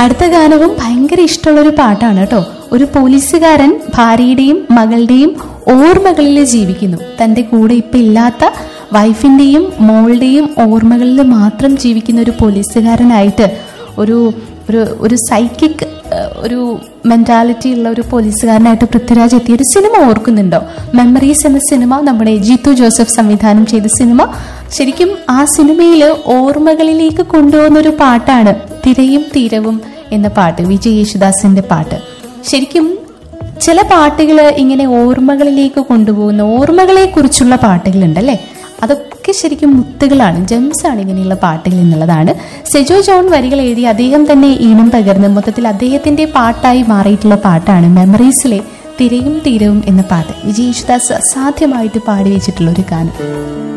അടുത്ത ഗാനവും ഭയങ്കര ഇഷ്ടമുള്ള ഒരു പാട്ടാണ് കേട്ടോ ഒരു പോലീസുകാരൻ ഭാര്യയുടെയും മകളുടെയും ഓർമ്മകളിൽ ജീവിക്കുന്നു തന്റെ കൂടെ ഇപ്പൊ ഇല്ലാത്ത വൈഫിന്റെയും മോളുടെയും ഓർമ്മകളിൽ മാത്രം ജീവിക്കുന്ന ഒരു പോലീസുകാരനായിട്ട് ഒരു ഒരു ഒരു സൈക്കിക് ഒരു മെന്റാലിറ്റി ഉള്ള ഒരു പോലീസുകാരനായിട്ട് പൃഥ്വിരാജ് എത്തിയ ഒരു സിനിമ ഓർക്കുന്നുണ്ടോ മെമ്മറീസ് എന്ന സിനിമ നമ്മുടെ ജിത്തു ജോസഫ് സംവിധാനം ചെയ്ത സിനിമ ശരിക്കും ആ സിനിമയിൽ ഓർമ്മകളിലേക്ക് കൊണ്ടുപോകുന്ന ഒരു പാട്ടാണ് തിരയും തീരവും എന്ന പാട്ട് വിജയ് യേശുദാസിന്റെ പാട്ട് ശരിക്കും ചില പാട്ടുകൾ ഇങ്ങനെ ഓർമ്മകളിലേക്ക് കൊണ്ടുപോകുന്ന ഓർമ്മകളെ കുറിച്ചുള്ള പാട്ടുകളുണ്ട് അല്ലേ അതൊക്കെ ശരിക്കും മുത്തുകളാണ് ജെംസ് ആണ് ഇങ്ങനെയുള്ള പാട്ടുകൾ എന്നുള്ളതാണ് സെജോ ജോൺ വരികൾ എഴുതി അദ്ദേഹം തന്നെ ഈണം പകർന്ന് മൊത്തത്തിൽ അദ്ദേഹത്തിന്റെ പാട്ടായി മാറിയിട്ടുള്ള പാട്ടാണ് മെമ്മറീസിലെ തിരയും തീരവും എന്ന പാട്ട് വിജയ് യേശുദാസ് അസാധ്യമായിട്ട് പാടി വെച്ചിട്ടുള്ള ഒരു ഗാനം